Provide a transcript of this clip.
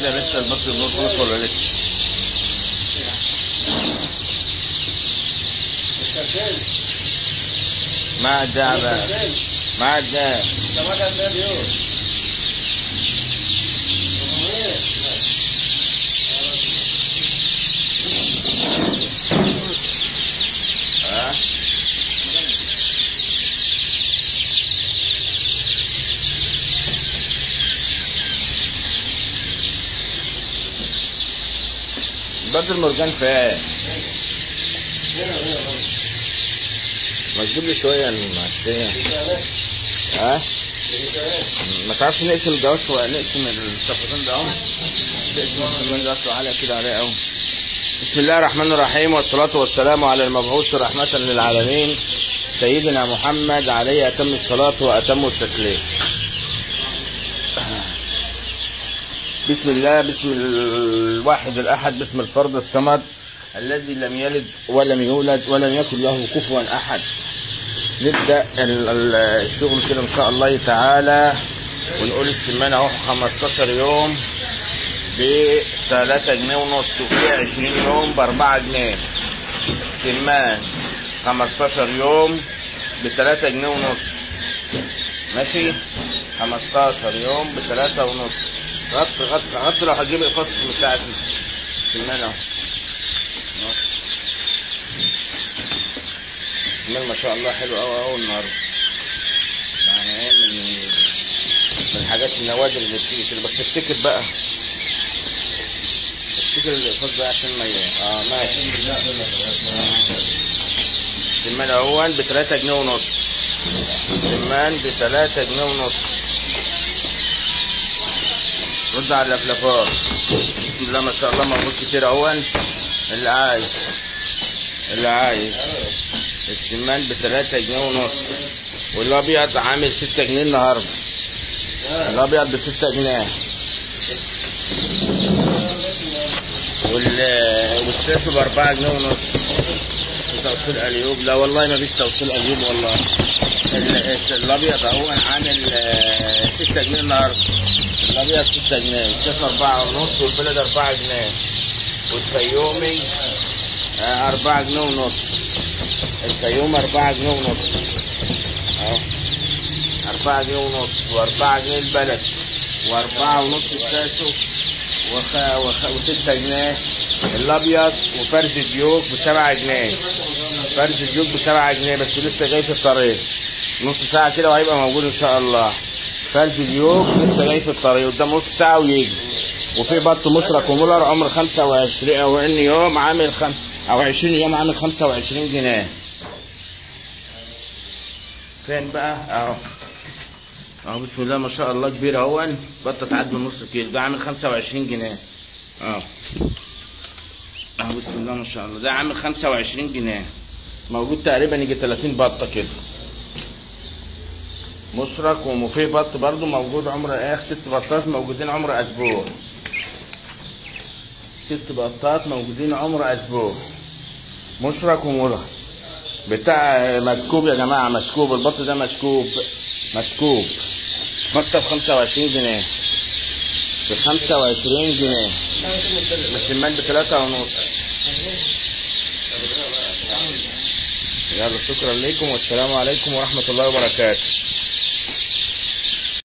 كده لسه البط بيخلص ولا لسه ما عدى بقى ما عدى ها بدر مرجان فين ما تجيب لي شويه المعسيه ها ما تعرفش نقسم ده شويه نقسم الصفتين ده اهو نقسم السمان ده اصله عاليه كده عليه اهو بسم الله الرحمن الرحيم والصلاة والسلام على المبعوث رحمة للعالمين سيدنا محمد عليه أتم الصلاة وأتم التسليم بسم الله بسم الواحد الأحد بسم الفرد الصمد الذي لم يلد ولم يولد ولم يكن له كفوا أحد نبدأ ال- ال- الشغل كده إن شاء الله تعالى ونقول السمانة أهو 15 يوم ب 3 جنيه ونص وفي 20 يوم ب 4 جنيه سمان 15 يوم ب 3 جنيه ونص ماشي 15 يوم ب 3 ونص غط غط غط لو هتجيب الفص بتاعت سمان اهو أهو. سمان ما شاء الله حلو قوي قوي النهارده يعني ايه من من الحاجات النوادر اللي بتيجي كده بس افتكر بقى افتكر الفص بقى عشان ما ي- اه ماشي سمان اهون ب 3 جنيه ونص سمان ب 3 جنيه ونص رد على الافلافات بسم الله ما شاء الله موجود كتير اهون اللي عايز اللي عايز السمان ب 3 جنيه ونص والابيض عامل 6 جنيه النهارده الابيض ب 6 جنيه وال والساسو ب 4 جنيه ونص توصيل اليوب لا والله ما فيش توصيل اليوب والله ال- الابيض اهو عامل آه، 6 جنيه النهارده الابيض 6 جنيه والساسو 4 ونص والبلد 4 جنيه والفيومي 4 جنيه ونص الفيوم 4 جنيه ونص اهو 4 جنيه ونص و4 جنيه البلد و4 ونص الساسو وخ... وخ... وستة جنيه الابيض وفرز ديوك بسبعة جنيه فرز ديوك بسبعة جنيه بس لسه جاي في الطريق نص ساعة كده وهيبقى موجود ان شاء الله فرز ديوك لسه جاي في الطريق قدام نص ساعة ويجي وفي بط مشرك ومولر عمر 25 او 20 يوم عامل خم... او 20 يوم عامل 25 جنيه فين بقى اهو اهو بسم الله ما شاء الله كبير اهون بطه تعدي نص كيلو ده عامل 25 جنيه اه اهو بسم الله ما شاء الله ده عامل 25 جنيه موجود تقريبا يجي 30 بطه كده مشرك وفي بط برضو موجود عمر ايه ست بطات موجودين عمر اسبوع ست بطات موجودين عمر اسبوع مشرك ومرة بتاع مسكوب يا جماعه مسكوب البط ده مسكوب مسكوب بطه ب 25 جنيه ب 25 جنيه السمان ب 3 ونص يلا شكرا لكم والسلام عليكم ورحمه الله وبركاته